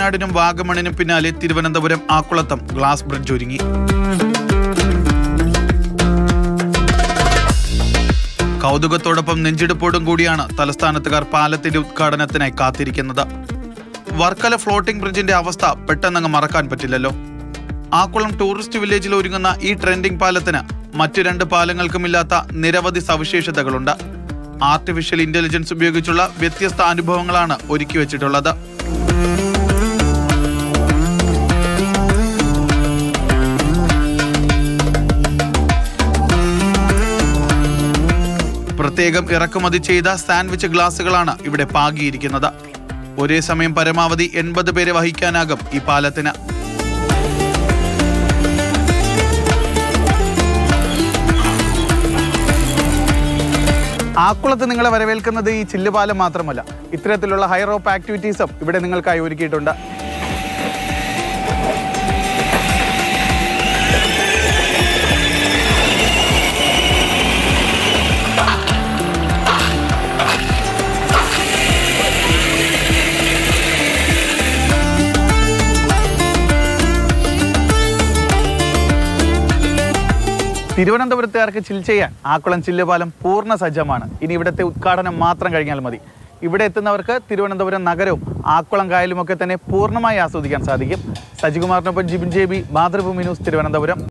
വയനാടിനും വാഗമണിനും പിന്നാലെ Thiruvananthapuram ആക്കുളത്തം glass bridge ഒരുങ്ങി കൗതുകത്തോടൊപ്പം നെഞ്ചെടുപ്പോടും കൂടിയാണ് തലസ്ഥാനത്തുകാർ പാലത്തിന്റെ ഉദ്ഘാടനത്തിനായി കാത്തിരിക്കുന്നത് വർക്കല ഫ്ലോട്ടിംഗ് ബ്രിഡ്ജിന്റെ അവസ്ഥ പെട്ടെന്നങ്ങ് മറക്കാൻ പറ്റില്ലല്ലോ ആക്കുളം ടൂറിസ്റ്റ് വില്ലേജിൽ ഒരുങ്ങുന്ന ഈ ട്രെൻഡിംഗ് പാലത്തിന് മറ്റു രണ്ട് പാലങ്ങൾക്കുമില്ലാത്ത നിരവധി സവിശേഷതകളുണ്ട് ആർട്ടിഫിഷ്യൽ ഇന്റലിജൻസ് ഉപയോഗിച്ചുള്ള വ്യത്യസ്ത അനുഭവങ്ങളാണ് ഒരുക്കി വെച്ചിട്ടുള്ളത് പ്രത്യേകം ഇറക്കുമതി ചെയ്ത സാൻഡ്വിച്ച് ഗ്ലാസുകളാണ് ഇവിടെ പാകിയിരിക്കുന്നത് ഒരേ സമയം പരമാവധി എൺപത് പേരെ വഹിക്കാനാകും ഈ പാലത്തിന് ആക്കുളത്ത് നിങ്ങളെ വരവേൽക്കുന്നത് ഈ ചില്ലുപാലം മാത്രമല്ല ഇത്തരത്തിലുള്ള ഹൈ റോപ്പ് ആക്ടിവിറ്റീസും ഇവിടെ നിങ്ങൾക്കായി ഒരുക്കിയിട്ടുണ്ട് തിരുവനന്തപുരത്തുകാർക്ക് ചിൽ ചെയ്യാൻ ആക്കുളം ചില്ലുപാലം പൂർണ്ണ സജ്ജമാണ് ഇനി ഇവിടുത്തെ ഉദ്ഘാടനം മാത്രം കഴിഞ്ഞാൽ മതി ഇവിടെ എത്തുന്നവർക്ക് തിരുവനന്തപുരം നഗരവും ആക്കുളം കായലും ഒക്കെ തന്നെ പൂർണ്ണമായി ആസ്വദിക്കാൻ സാധിക്കും സജികുമാറിനൊപ്പം Jibin J B Mathrubhumi news Thiruvananthapuram